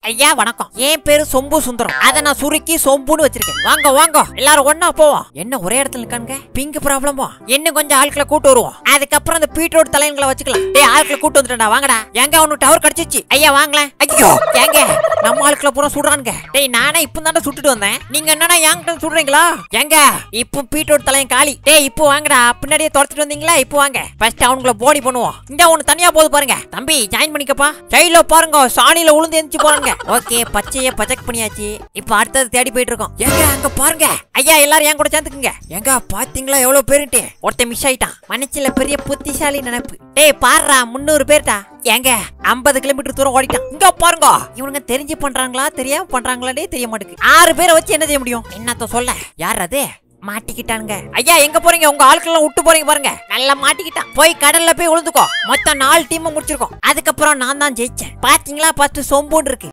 ஐயா வணக்கம் என் பேரு சொம்பு சுந்தரம் அத நான் சுருக்கி சொம்புன்னு வச்சிருக்கேன் வாங்க வாங்க எல்லாரும் ஒண்ணா போவோம் என்ன ஒரே இடத்துல இருக்கானுங்க பிங்க் ப்ராப்ளமோ இன்னும் கொஞ்சம் ஆட்களை கூட்டு வருவோம் அதுக்கப்புறம் அந்த பீட்ரூட் தலைங்களை வச்சுக்கலாம் டேய் ஆட்களை கூட்டு வந்துட்டா வாங்கடா எங்க அவனுக்கு டவர் கிடைச்சிச்சு ஐயா வாங்களேன் ஐயோ ஏங்க நம்ம ஆட்களை பூரா சுடுறானுங்க டேய் நானே இப்போ தாண்டா சுட்டுட்டு வந்தேன் நீங்க என்னடா என்கிட்ட சுடுறீங்களா ஏங்க இப்போ பீட்ரூட் தலையன் காலி டேய் இப்போ வாங்கடா பின்னாடியே துரத்துட்டு வந்தீங்களா இப்போ வாங்க ஃபர்ஸ்ட் அவனுங்கள போடி பண்ணுவோம் இந்த ஒண்ணு தனியா போது பாருங்க தம்பி ஜாயின் பண்ணிக்கப்பா சைடுல பாருங்க சாணியில உளுந்து எந்திச்சு போறாங்க ஓகே பச்சைய பச்சக் பண்ணியாச்சு இப்போ அடுத்தது தேடி போயிட்டு இருக்கோம் ஏங்க அங்க பாருங்க ஐயா எல்லாரும் என் கூட சேர்ந்துக்குங்க ஏங்க பாத்தீங்களா எவ்வளவு பேருட்டு ஒருத்தன் மிஸ் ஆயிட்டான் மனசுல பெரிய புத்திசாலி நினைப்பு டேய் பாருடா முந்நூறு பேர்டா ஏங்க ஐம்பது கிலோமீட்டர் தூரம் ஓடிட்டான் இங்க பாருங்க இவனுங்க தெரிஞ்சு பண்றாங்களா தெரியாம பண்றாங்களானே தெரிய மாட்டேங்குது ஆறு பேரை வச்சு என்ன செய்ய முடியும் என்னத்த சொல்ல யார் அது மாட்டிக்கிட்டானுங்க ஐயா எங்க போறீங்க உங்க ஆட்கள் விட்டு போறீங்க பாருங்க நல்லா மாட்டிக்கிட்டான் போய் கடல்ல போய் விழுந்துக்கோ மொத்தம் நாலு டீம் முடிச்சிருக்கோம் அதுக்கப்புறம் நான் தான் ஜெயிச்சேன் பாத்தீங்களா பத்து சொம்புன்னு இருக்கு